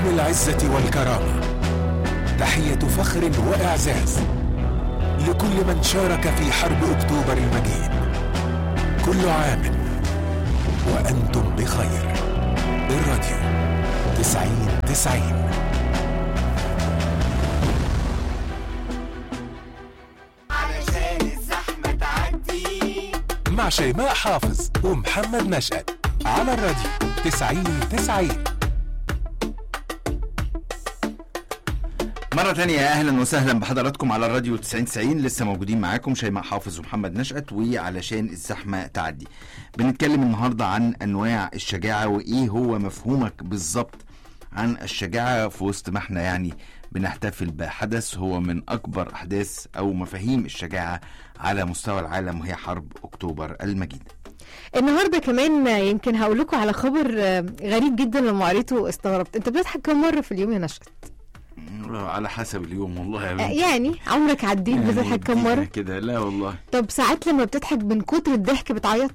العزة والكرامة تحية فخر وإعزاز لكل من شارك في حرب أكتوبر المجيد كل عام وأنتم بخير الراديو تسعين تسعين علشان الزحمة تعدي مع شيماء حافظ ومحمد نشأت على الراديو تسعين تسعين مرة تانية أهلا وسهلا بحضراتكم على الراديو 9090 لسه موجودين معاكم شيماء حافظ ومحمد نشأت وعلشان الزحمة تعدي بنتكلم النهاردة عن أنواع الشجاعة وإيه هو مفهومك بالظبط عن الشجاعة في وسط ما احنا يعني بنحتفل بحدث هو من أكبر أحداث أو مفاهيم الشجاعة على مستوى العالم وهي حرب أكتوبر المجيدة النهارده كمان يمكن هقول لكم على خبر آه، غريب جدا لما قريته استغربت انت بتضحك كم مره في اليوم يا نشأت على حسب اليوم والله يا آه، بنتي يعني عمرك عديت يعني بتضحك كم ادينا مره كده لا والله طب ساعات لما بتضحك من كتر الضحك بتعيط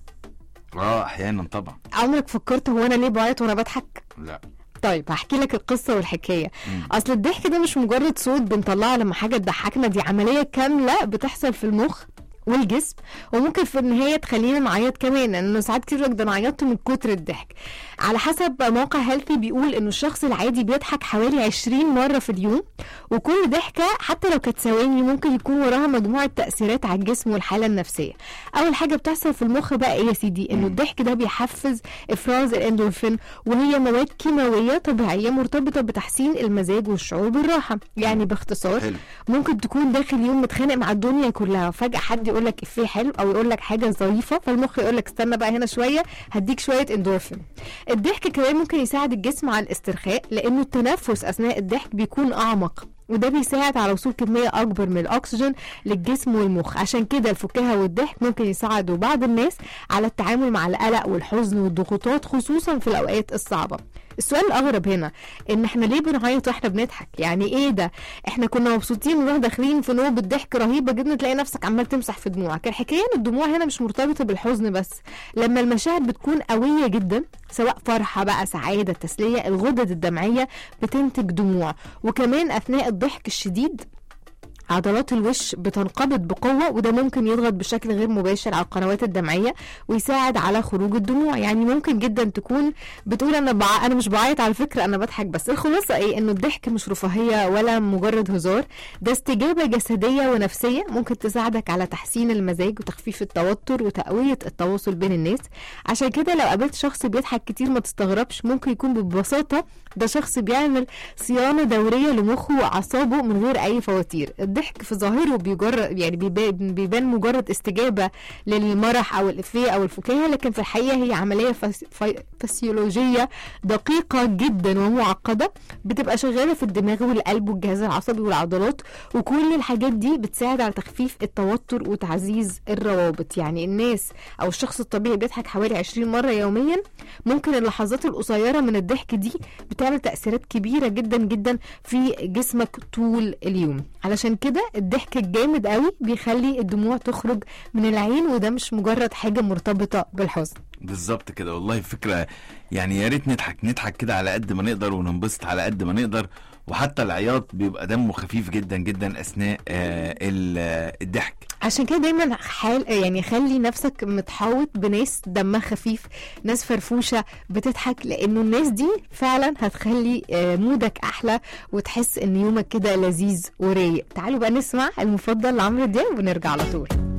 اه احيانا طبعا عمرك فكرت هو انا ليه بعيط وانا بضحك لا طيب هحكي لك القصه والحكايه مم. اصل الضحك ده مش مجرد صوت بنطلعه لما حاجه تضحكنا دي عمليه كامله بتحصل في المخ والجسم وممكن في النهايه تخلينا نعيط كمان لانه ساعات كتير يقولك ده انا عيطت من كتر الضحك على حسب موقع هيلثي بيقول انه الشخص العادي بيضحك حوالي 20 مره في اليوم وكل ضحكه حتى لو كانت ثواني ممكن يكون وراها مجموعه تاثيرات على الجسم والحاله النفسيه اول حاجه بتحصل في المخ بقى ايه يا سيدي انه الضحك ده بيحفز افراز الاندورفين وهي مواد كيماويه طبيعيه مرتبطه بتحسين المزاج والشعور بالراحه يعني باختصار حلو ممكن تكون داخل يوم متخانق مع الدنيا كلها فجاه حد يقول لك افيه حلو او يقول لك حاجه ظريفه فالمخ يقول لك استنى بقى هنا شويه هديك شويه اندورفين الضحك كمان ممكن يساعد الجسم على الاسترخاء لانه التنفس اثناء الضحك بيكون اعمق وده بيساعد على وصول كمية أكبر من الأكسجين للجسم والمخ عشان كده الفكاهة والضحك ممكن يساعدوا بعض الناس على التعامل مع القلق والحزن والضغوطات خصوصا في الأوقات الصعبة السؤال الأغرب هنا إن إحنا ليه بنعيط وإحنا بنضحك يعني إيه ده إحنا كنا مبسوطين ونروح داخلين في نوبة ضحك رهيبة جدا تلاقي نفسك عمال تمسح في دموعك الحكاية إن الدموع هنا مش مرتبطة بالحزن بس لما المشاعر بتكون قوية جدا سواء فرحة بقى سعادة تسلية الغدد الدمعية بتنتج دموع وكمان أثناء الضحك الشديد عضلات الوش بتنقبض بقوة وده ممكن يضغط بشكل غير مباشر على القنوات الدمعية ويساعد على خروج الدموع يعني ممكن جدا تكون بتقول انا بع... انا مش بعيط على فكرة انا بضحك بس الخلاصة ايه انه الضحك مش رفاهية ولا مجرد هزار ده استجابة جسدية ونفسية ممكن تساعدك على تحسين المزاج وتخفيف التوتر وتقوية التواصل بين الناس عشان كده لو قابلت شخص بيضحك كتير ما تستغربش ممكن يكون ببساطة ده شخص بيعمل صيانة دورية لمخه وأعصابه من غير أي فواتير الضحك في ظاهره بيجرد يعني بيبان, بيبان مجرد استجابة للمرح أو الإفيه أو الفكاهة لكن في الحقيقة هي عملية فس... في... فسيولوجية دقيقة جدا ومعقدة بتبقى شغالة في الدماغ والقلب والجهاز العصبي والعضلات وكل الحاجات دي بتساعد على تخفيف التوتر وتعزيز الروابط يعني الناس أو الشخص الطبيعي بيضحك حوالي 20 مرة يوميا ممكن اللحظات القصيرة من الضحك دي بتعمل تأثيرات كبيرة جدا جدا في جسمك طول اليوم علشان كده الضحك الجامد قوي بيخلي الدموع تخرج من العين وده مش مجرد حاجة مرتبطة بالحزن بالظبط كده والله فكرة يعني يا ريت نضحك نضحك كده على قد ما نقدر وننبسط على قد ما نقدر وحتى العياط بيبقى دمه خفيف جدا جدا اثناء آه ال- آه، الضحك عشان كده دايما حال يعني خلي نفسك متحوط بناس دمها خفيف ناس فرفوشة بتضحك لانه الناس دي فعلا هتخلي آه، مودك احلى وتحس ان يومك كده لذيذ ورايق تعالوا بقى نسمع المفضل لعمرو دياب ونرجع على طول